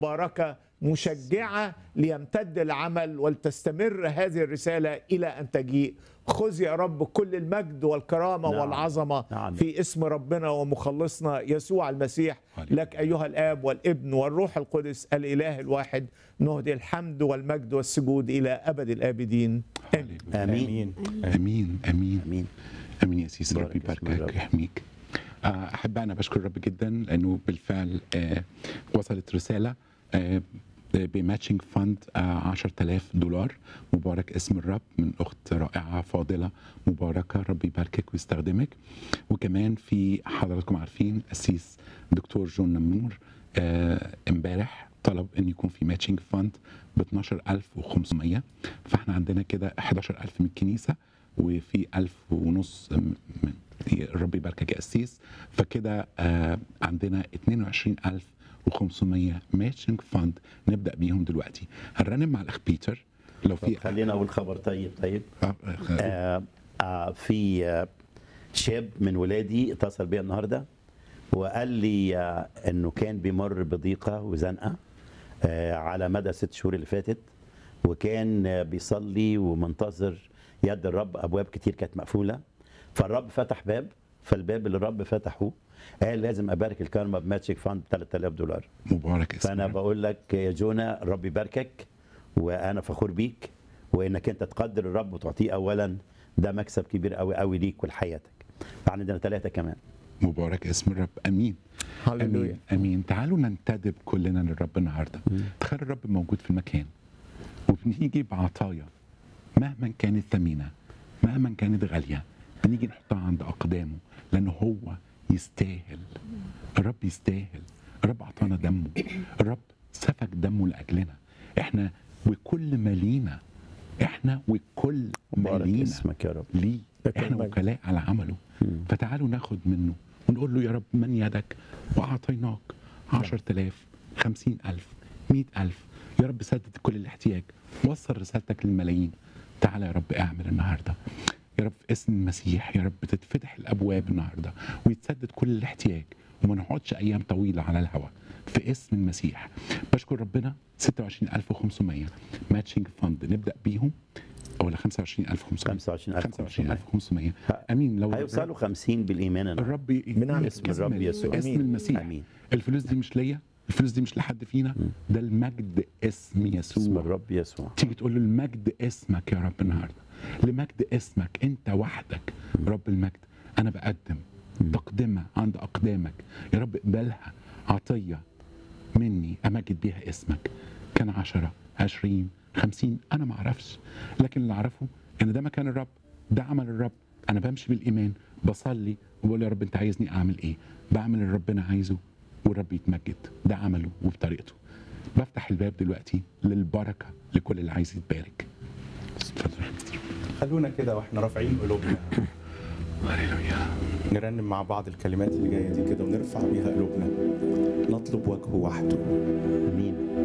مباركة مشجعة ليمتد العمل ولتستمر هذه الرسالة إلى أن تجيء خذ يا رب كل المجد والكرامة نعم. والعظمة نعم. في اسم ربنا ومخلصنا يسوع المسيح هللويا. لك أيها الآب والابن والروح القدس الإله الواحد نهدي الحمد والمجد والسجود إلى أبد الآبدين آمين امين امين امين امين امين يا سيسي بارك ربي اسم يباركك الرب. ويحميك آه، احب انا بشكر الرب جدا لانه بالفعل آه، وصلت رساله آه، بماتشنج فند 10000 دولار مبارك اسم الرب من اخت رائعه فاضله مباركه ربي يباركك ويستخدمك وكمان في حضراتكم عارفين السيس دكتور جون نمور آه، امبارح طلب ان يكون في ماتشنج فند ب 12500 فاحنا عندنا كده 11000 من الكنيسه وفي 1000 ونص من الرب يباركك يا قسيس فكده آه عندنا 22500 ماتشنج فند نبدا بيهم دلوقتي هنرنم مع الاخ بيتر لو طب في خلينا اقول خبر طيب طيب آه، آه، آه آه في آه شاب من ولادي اتصل بيا النهارده وقال لي آه انه كان بيمر بضيقه وزنقه آه على مدى الست شهور اللي فاتت وكان آه بيصلي ومنتظر يد الرب ابواب كتير كانت مقفوله فالرب فتح باب فالباب اللي الرب فتحه قال لازم ابارك الكارما بماتشيك فاند ب 3000 دولار مبارك اسم فانا الرب. بقول لك يا جونا الرب يباركك وانا فخور بيك وانك انت تقدر الرب وتعطيه اولا ده مكسب كبير قوي قوي ليك ولحياتك فعندنا ثلاثه كمان مبارك اسم الرب امين هللويا امين امين تعالوا ننتدب كلنا للرب النهارده تخيل الرب موجود في المكان وبنيجي بعطايا مهما كانت ثمينه مهما كانت غاليه بنيجي نحطها عند اقدامه لان هو يستاهل الرب يستاهل الرب اعطانا دمه الرب سفك دمه لاجلنا احنا وكل ما لينا احنا وكل ما مبارك لينا اسمك يا رب ليه لك احنا المجد. وكلاء على عمله فتعالوا ناخد منه ونقول له يا رب من يدك واعطيناك عشرة آلاف خمسين ألف مئة ألف يا رب سدد كل الاحتياج وصل رسالتك للملايين تعالى يا رب اعمل النهارده يا رب في اسم المسيح يا رب تتفتح الابواب النهارده ويتسدد كل الاحتياج وما نقعدش ايام طويله على الهواء في اسم المسيح بشكر ربنا 26500 ماتشنج فند نبدا بيهم ولا 25500 25500 25500 امين لو هيوصلوا 50 بالايمان النهاردة. الرب من عند اسم الرب يسوع. اسم أمين. المسيح امين الفلوس دي مش ليا الفلوس دي مش لحد فينا ده المجد اسم يسوع اسم الرب يسوع تيجي تقول له المجد اسمك يا رب النهارده لمجد اسمك انت وحدك رب المجد انا بقدم تقدمه عند اقدامك يا رب اقبلها عطيه مني امجد بيها اسمك كان عشرة عشرين خمسين انا ما اعرفش لكن اللي اعرفه ان ده مكان الرب ده عمل الرب انا بمشي بالايمان بصلي وبقول يا رب انت عايزني اعمل ايه بعمل اللي ربنا عايزه والرب يتمجد ده عمله وبطريقته بفتح الباب دلوقتي للبركه لكل اللي عايز يتبارك اتفضل خلونا كده واحنا رافعين قلوبنا هللويا نرنم مع بعض الكلمات اللي جايه دي كده ونرفع بيها قلوبنا نطلب وجهه وحده امين